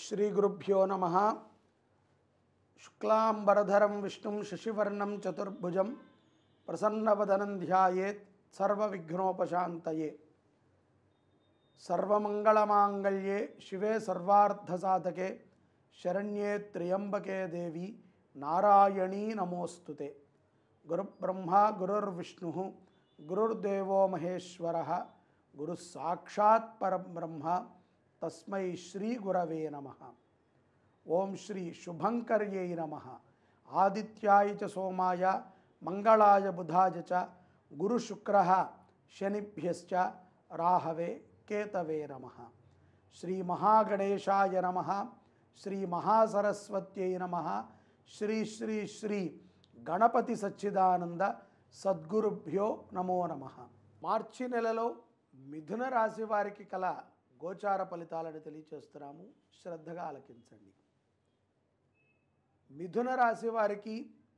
శ్రీగురుభ్యో నమ శుక్లాంబరధరం విష్ణుం శశివర్ణం చతుర్భుజం ప్రసన్నవదనం ధ్యాయేత్ సర్వవిఘ్నోపశాంతయే సర్వమంగళమాంగళ్యే శివే సర్వార్థసాధకే శరణ్యే త్ర్యంబకే దేవి నారాయణీ నమోస్తుతే గురుబ్రహ్మ గురుర్విష్ణు గురుర్దేవో మహేశ్వర గురు సాక్షాత్ పరబ్రహ్మ తస్మై శ్రీ గురవే నమ ఓం శ్రీ శుభంకర్యై నమ ఆదిత్యాయ చ సోమాయ మంగళాయ బుధాయ చ గురుశుక్ర శనిభ్యశ్చ రాహవే కేతవే నమ శ్రీ మహాగణేశాయ నమ శ్రీ మహాసరస్వత్యై నమ శ్రీ శ్రీ శ్రీ గణపతి సచ్చిదానంద సద్గురుభ్యో నమో నమ మార్చి నెలలో మిథున రాశి వారికి కల గోచార ఫలితాలను తెలియచేస్తున్నాము శ్రద్ధగా ఆలకించండి మిథున రాశి వారికి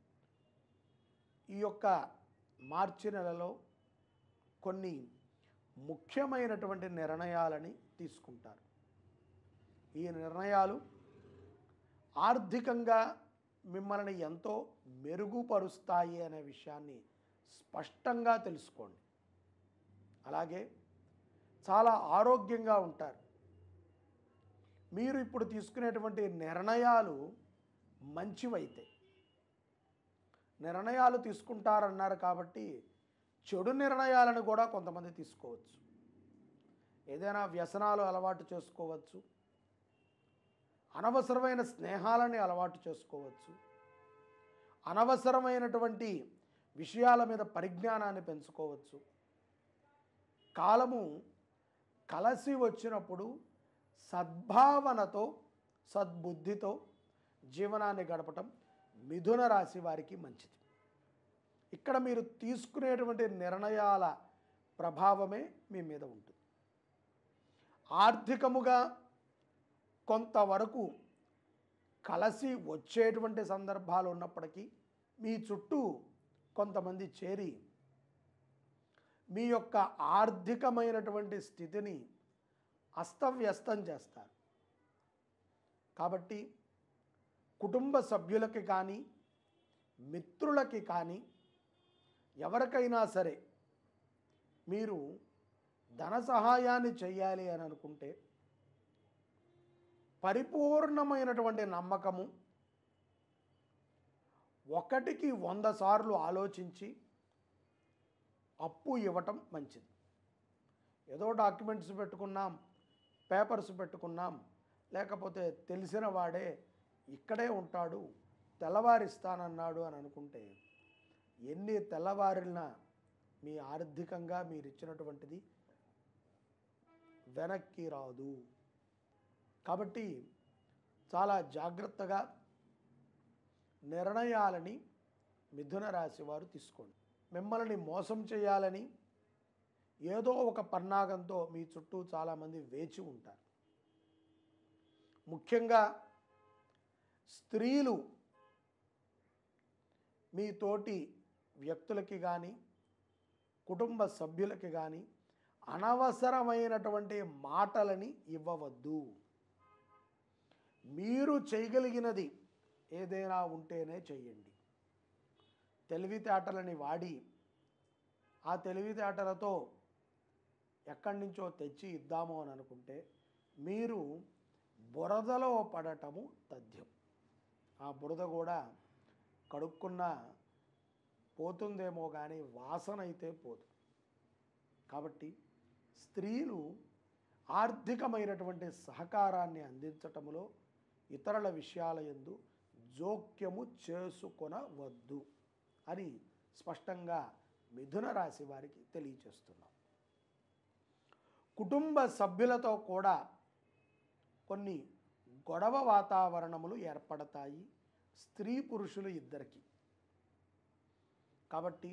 ఈ యొక్క మార్చి నెలలో కొన్ని ముఖ్యమైనటువంటి నిర్ణయాలని తీసుకుంటారు ఈ నిర్ణయాలు ఆర్థికంగా మిమ్మల్ని ఎంతో మెరుగుపరుస్తాయి అనే విషయాన్ని స్పష్టంగా తెలుసుకోండి అలాగే చాలా ఆరోగ్యంగా ఉంటారు మీరు ఇప్పుడు తీసుకునేటువంటి నిర్ణయాలు మంచివైతే నిర్ణయాలు తీసుకుంటారన్నారు కాబట్టి చెడు నిర్ణయాలను కూడా కొంతమంది తీసుకోవచ్చు ఏదైనా వ్యసనాలు అలవాటు చేసుకోవచ్చు అనవసరమైన స్నేహాలని అలవాటు చేసుకోవచ్చు అనవసరమైనటువంటి విషయాల మీద పరిజ్ఞానాన్ని పెంచుకోవచ్చు కాలము కలసి వచ్చినప్పుడు సద్భావనతో సద్బుద్ధితో జీవనాన్ని గడపటం మిథున రాశి వారికి మంచిది ఇక్కడ మీరు తీసుకునేటువంటి నిర్ణయాల ప్రభావమే మీ మీద ఉంటుంది ఆర్థికముగా కొంతవరకు కలసి వచ్చేటువంటి సందర్భాలు ఉన్నప్పటికీ మీ చుట్టూ కొంతమంది చేరి మీ యొక్క ఆర్థికమైనటువంటి స్థితిని అస్తవ్యస్తం చేస్తారు కాబట్టి కుటుంబ సభ్యులకి కానీ మిత్రులకి కానీ ఎవరికైనా సరే మీరు ధన సహాయాన్ని చేయాలి అని అనుకుంటే పరిపూర్ణమైనటువంటి నమ్మకము ఒకటికి వంద సార్లు ఆలోచించి అప్పు ఇవ్వటం మంచిది ఏదో డాక్యుమెంట్స్ పెట్టుకున్నాం పేపర్స్ పెట్టుకున్నాం లేకపోతే తెలిసిన వాడే ఇక్కడే ఉంటాడు తెల్లవారిస్తానన్నాడు అని అనుకుంటే ఎన్ని తెల్లవారినా మీ ఆర్థికంగా మీరు ఇచ్చినటువంటిది వెనక్కి రాదు కాబట్టి చాలా జాగ్రత్తగా నిర్ణయాలని మిథున రాశి వారు తీసుకోండి మిమ్మల్ని మోసం చేయాలని ఏదో ఒక పన్నాగంతో మీ చుట్టూ చాలామంది వేచి ఉంటారు ముఖ్యంగా స్త్రీలు మీ తోటి వ్యక్తులకి కానీ కుటుంబ సభ్యులకి కానీ అనవసరమైనటువంటి మాటలని ఇవ్వవద్దు మీరు చేయగలిగినది ఏదైనా ఉంటేనే చెయ్యండి తెలివితేటలని వాడి ఆ తెలివితేటలతో ఎక్కడి నుంచో తెచ్చి ఇద్దాము అని అనుకుంటే మీరు బురదలో పడటము తథ్యం ఆ బురద కూడా కడుక్కున్న పోతుందేమో కానీ వాసన అయితే పోదు కాబట్టి స్త్రీలు ఆర్థికమైనటువంటి సహకారాన్ని అందించటంలో ఇతరుల విషయాల యందు జోక్యము చేసుకొనవద్దు అని స్పష్టంగా మిథున రాశి వారికి తెలియచేస్తున్నాం కుటుంబ సభ్యులతో కూడా కొన్ని గొడవ వాతావరణములు ఏర్పడతాయి స్త్రీ పురుషులు ఇద్దరికి కాబట్టి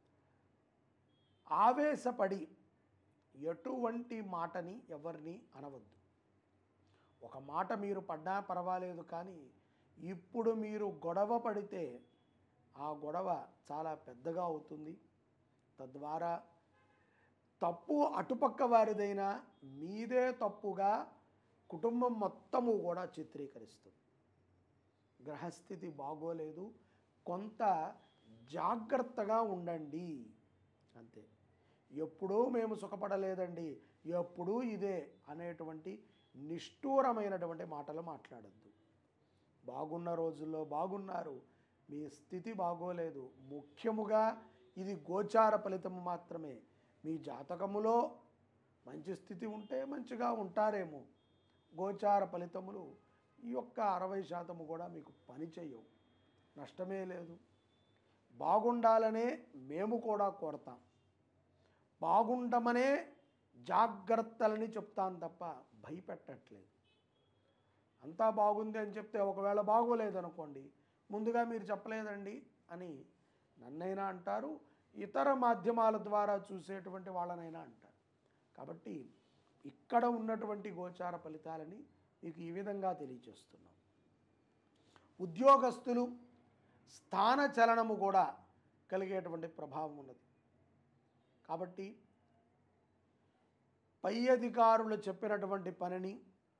ఆవేశపడి ఎటువంటి మాటని ఎవరిని అనవద్దు ఒక మాట మీరు పడ్డా పర్వాలేదు కానీ ఇప్పుడు మీరు గొడవ పడితే ఆ గొడవ చాలా పెద్దగా అవుతుంది తద్వారా తప్పు అటుపక్క వారిదైనా మీదే తప్పుగా కుటుంబం మొత్తము కూడా చిత్రీకరిస్తుంది గ్రహస్థితి బాగోలేదు కొంత జాగ్రత్తగా ఉండండి అంతే ఎప్పుడూ మేము సుఖపడలేదండి ఎప్పుడూ ఇదే అనేటువంటి నిష్ఠూరమైనటువంటి మాటలు మాట్లాడద్దు బాగున్న రోజుల్లో బాగున్నారు మీ స్థితి బాగోలేదు ముఖ్యముగా ఇది గోచార ఫలితం మాత్రమే మీ జాతకములో మంచి స్థితి ఉంటే మంచిగా ఉంటారేమో గోచార ఫలితములు ఈ యొక్క అరవై శాతము కూడా మీకు పని చేయవు నష్టమే లేదు బాగుండాలనే మేము కూడా కోరతాం బాగుండమనే జాగ్రత్తలని చెప్తాను తప్ప భయపెట్టట్లేదు అంతా బాగుంది అని చెప్తే ఒకవేళ బాగోలేదనుకోండి ముందుగా మీరు చెప్పలేదండి అని నన్నైనా అంటారు ఇతర మాధ్యమాల ద్వారా చూసేటువంటి వాళ్ళనైనా అంటారు కాబట్టి ఇక్కడ ఉన్నటువంటి గోచార ఫలితాలని మీకు ఈ విధంగా తెలియచేస్తున్నాం ఉద్యోగస్తులు స్థాన చలనము కూడా కలిగేటువంటి ప్రభావం ఉన్నది కాబట్టి పై అధికారులు చెప్పినటువంటి పనిని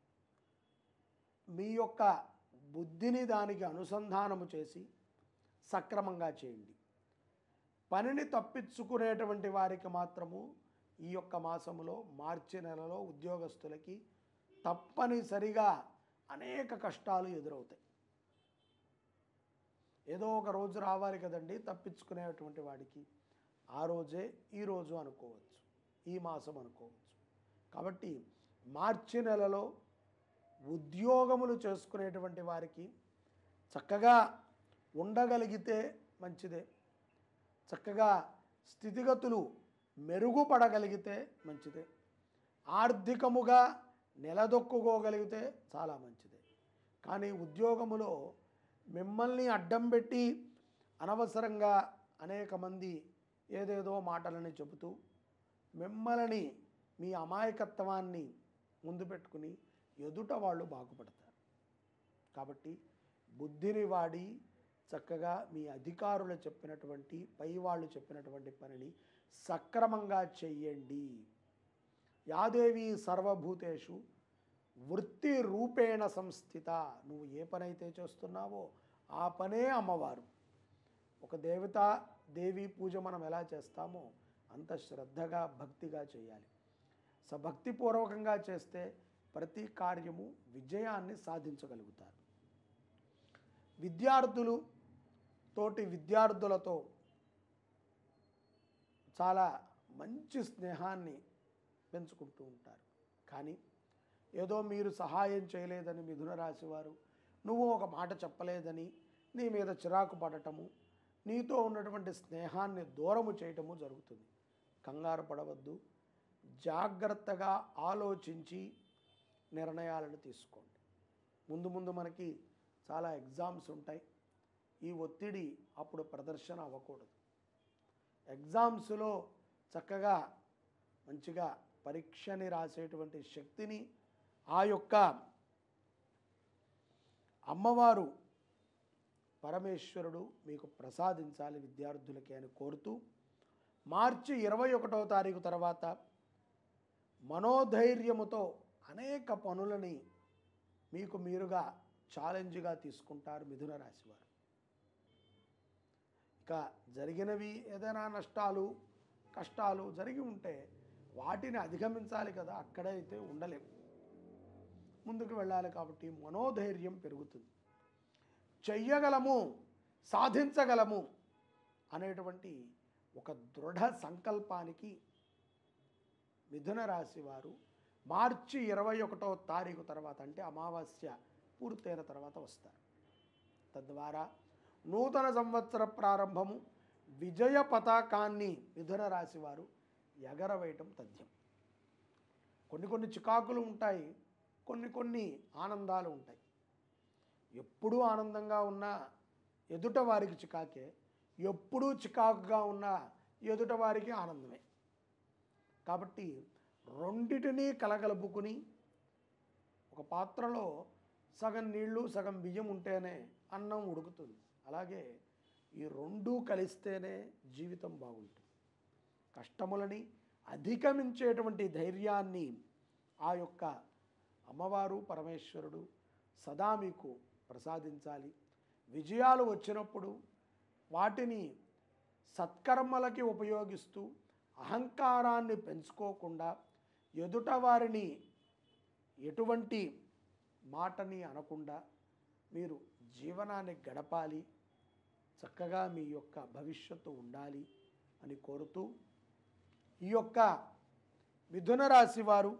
మీ యొక్క బుద్ధిని దానికి అనుసంధానము చేసి సక్రమంగా చేయండి పనిని తప్పించుకునేటువంటి వారికి మాత్రము ఈ యొక్క మాసములో మార్చి నెలలో ఉద్యోగస్తులకి తప్పనిసరిగా అనేక కష్టాలు ఎదురవుతాయి ఏదో ఒక రోజు రావాలి కదండి తప్పించుకునేటువంటి వాడికి ఆ రోజే ఈ రోజు అనుకోవచ్చు ఈ మాసం అనుకోవచ్చు కాబట్టి మార్చి నెలలో ఉద్యోగములు చేసుకునేటువంటి వారికి చక్కగా ఉండగలిగితే మంచిదే చక్కగా స్థితిగతులు మెరుగుపడగలిగితే మంచిదే ఆర్థికముగా నిలదొక్కుకోగలిగితే చాలా మంచిదే కానీ ఉద్యోగములో మిమ్మల్ని అడ్డం పెట్టి అనవసరంగా అనేక మంది ఏదేదో మాటలని చెబుతూ మిమ్మల్ని మీ అమాయకత్వాన్ని ముందు పెట్టుకుని ఎదుట వాళ్ళు బాగుపడతారు కాబట్టి బుద్ధిని వాడి చక్కగా మీ అధికారులు చెప్పినటువంటి పై వాళ్ళు చెప్పినటువంటి పనిని సక్రమంగా చెయ్యండి యాదేవి సర్వభూతేషు వృత్తి రూపేణ సంస్థిత నువ్వు ఏ పని అయితే చేస్తున్నావో ఆ పనే అమ్మవారు ఒక దేవత దేవి పూజ మనం ఎలా చేస్తామో అంత శ్రద్ధగా భక్తిగా చేయాలి సభక్తిపూర్వకంగా చేస్తే ప్రతి కార్యము విజయాన్ని సాధించగలుగుతారు విద్యార్థులు తోటి విద్యార్థులతో చాలా మంచి స్నేహాన్ని పెంచుకుంటూ ఉంటారు కానీ ఏదో మీరు సహాయం చేయలేదని మిథున రాశి వారు నువ్వు ఒక మాట చెప్పలేదని నీ మీద చిరాకు పడటము నీతో ఉన్నటువంటి స్నేహాన్ని దూరము చేయటము జరుగుతుంది కంగారు పడవద్దు జాగ్రత్తగా ఆలోచించి నిర్ణయాలను తీసుకోండి ముందు ముందు మనకి చాలా ఎగ్జామ్స్ ఉంటాయి ఈ ఒత్తిడి అప్పుడు ప్రదర్శన అవ్వకూడదు ఎగ్జామ్స్లో చక్కగా మంచిగా పరీక్షని రాసేటువంటి శక్తిని ఆ యొక్క అమ్మవారు పరమేశ్వరుడు మీకు ప్రసాదించాలి విద్యార్థులకి అని కోరుతూ మార్చి ఇరవై ఒకటవ తారీఖు తర్వాత మనోధైర్యముతో అనేక పనులని మీకు మీరుగా ఛాలెంజ్గా తీసుకుంటారు మిథున రాశి వారు ఇక జరిగినవి ఏదైనా నష్టాలు కష్టాలు జరిగి ఉంటే వాటిని అధిగమించాలి కదా అక్కడైతే ఉండలేం ముందుకు వెళ్ళాలి కాబట్టి మనోధైర్యం పెరుగుతుంది చెయ్యగలము సాధించగలము అనేటువంటి ఒక దృఢ సంకల్పానికి మిథున రాశి వారు మార్చి ఇరవై ఒకటో తారీఖు తర్వాత అంటే అమావాస్య పూర్తయిన తర్వాత వస్తారు తద్వారా నూతన సంవత్సర ప్రారంభము విజయ పతాకాన్ని మిథున రాశి వారు ఎగరవేయటం తథ్యం కొన్ని కొన్ని చికాకులు ఉంటాయి కొన్ని కొన్ని ఆనందాలు ఉంటాయి ఎప్పుడూ ఆనందంగా ఉన్న ఎదుట వారికి చికాకే ఎప్పుడూ చికాకుగా ఉన్న ఎదుట వారికి ఆనందమే కాబట్టి రెండిటినీ కలగలుపుకుని ఒక పాత్రలో సగం నీళ్లు సగం బియ్యం ఉంటేనే అన్నం ఉడుకుతుంది అలాగే ఈ రెండూ కలిస్తేనే జీవితం బాగుంటుంది కష్టములని అధిగమించేటువంటి ధైర్యాన్ని ఆ యొక్క అమ్మవారు పరమేశ్వరుడు సదా మీకు ప్రసాదించాలి విజయాలు వచ్చినప్పుడు వాటిని సత్కర్మలకి ఉపయోగిస్తూ అహంకారాన్ని పెంచుకోకుండా ఎదుట వారిని ఎటువంటి మాటని అనకుండా మీరు జీవనాన్ని గడపాలి చక్కగా మీ యొక్క భవిష్యత్తు ఉండాలి అని కోరుతూ ఈ యొక్క మిథున రాశి వారు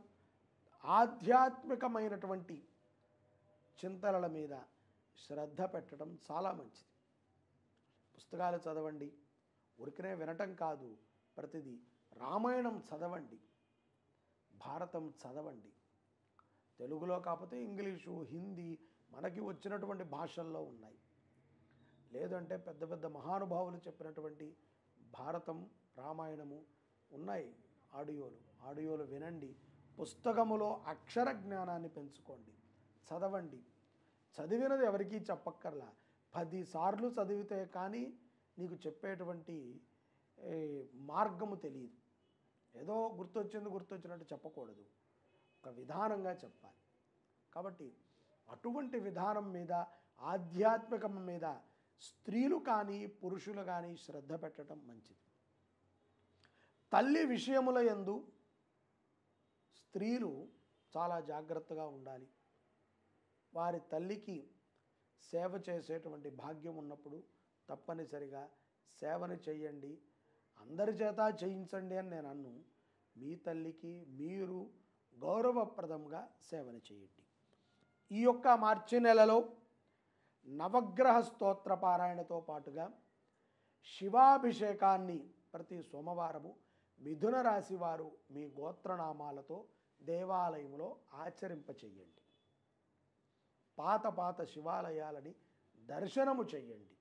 ఆధ్యాత్మికమైనటువంటి చింతనల మీద శ్రద్ధ పెట్టడం చాలా మంచిది పుస్తకాలు చదవండి ఉరికినే వినటం కాదు ప్రతిదీ రామాయణం చదవండి భారతం చదవండి తెలుగులో కాకపోతే ఇంగ్లీషు హిందీ మనకి వచ్చినటువంటి భాషల్లో ఉన్నాయి లేదంటే పెద్ద పెద్ద మహానుభావులు చెప్పినటువంటి భారతం రామాయణము ఉన్నాయి ఆడియోలు ఆడియోలు వినండి పుస్తకములో అక్షర జ్ఞానాన్ని పెంచుకోండి చదవండి చదివినది ఎవరికీ చెప్పక్కర్లా పదిసార్లు చదివితే కానీ నీకు చెప్పేటువంటి ఏ, మార్గము తెలియదు ఏదో గుర్తొచ్చింది గుర్తొచ్చినట్టు చెప్పకూడదు ఒక విధానంగా చెప్పాలి కాబట్టి అటువంటి విధానం మీద ఆధ్యాత్మికం మీద స్త్రీలు కానీ పురుషులు కానీ శ్రద్ధ పెట్టడం మంచిది తల్లి విషయముల యందు స్త్రీలు చాలా జాగ్రత్తగా ఉండాలి వారి తల్లికి సేవ చేసేటువంటి భాగ్యం ఉన్నప్పుడు తప్పనిసరిగా సేవను చేయండి అందరి చేత చేయించండి అని నేను అన్ను మీ తల్లికి మీరు గౌరవప్రదంగా సేవను చేయండి ఈ యొక్క మార్చి నెలలో నవగ్రహ స్తోత్ర పారాయణతో పాటుగా శివాభిషేకాన్ని ప్రతి సోమవారము మిథున రాశి వారు మీ గోత్రనామాలతో దేవాలయంలో ఆచరింపచేయండి పాత పాత శివాలయాలని దర్శనము చెయ్యండి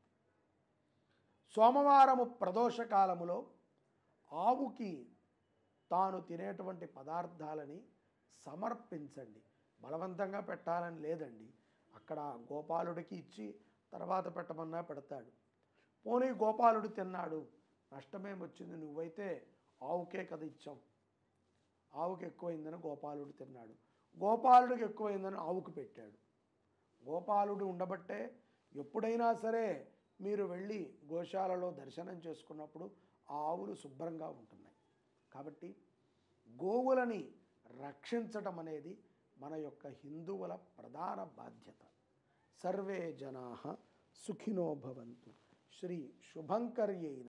సోమవారము ప్రదోష కాలములో ఆవుకి తాను తినేటువంటి పదార్థాలని సమర్పించండి బలవంతంగా పెట్టాలని లేదండి అక్కడ గోపాలుడికి ఇచ్చి తర్వాత పెట్టమన్నా పెడతాడు పోనీ గోపాలుడు తిన్నాడు నష్టమేం వచ్చింది నువ్వైతే ఆవుకే కదా ఇచ్చాం ఆవుకి ఎక్కువైందని గోపాలుడు తిన్నాడు గోపాలుడికి ఎక్కువైందని ఆవుకు పెట్టాడు గోపాలుడు ఉండబట్టే ఎప్పుడైనా సరే మీరు వెళ్ళి గోశాలలో దర్శనం చేసుకున్నప్పుడు ఆ ఆవులు శుభ్రంగా ఉంటున్నాయి కాబట్టి గోవులని రక్షించటం అనేది మన యొక్క హిందువుల ప్రధాన బాధ్యత సర్వే జనా సుఖినో భవంతు శ్రీ శుభంకర్యై